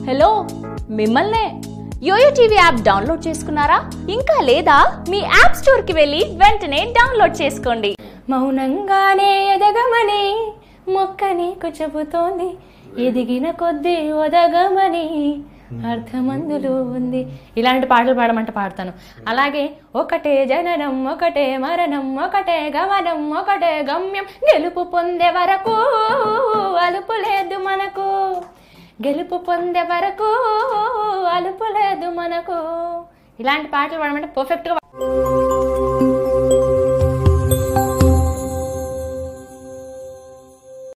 hello మిమ్మల్నే yo-yo TV app download చేసుకున్నారా ఇంకా లేదా మీ యాప్ స్టోర్ కి వెళ్ళి వెంటనే డౌన్లోడ్ చేసుకోండి మౌనంగానే ఎదగమని మొక్క నీకు చెబుతోంది ఎదిగిన కొద్దీ ఒదగమని అర్థమందులో ఉంది ఇలాంటి పాటలు పాడమంటే పాడతాను అలాగే ఒకటే జననం ఒకటే మరణం ఒకటే గమనం ఒకటే గమ్యం గెలుపు పొందే వరకు అలుపు లేదు మనకు గెలుపు పొందే వరకు అలుపు లేదు మనకు ఇలాంటి పాటలు పాడమంటే పర్ఫెక్ట్గా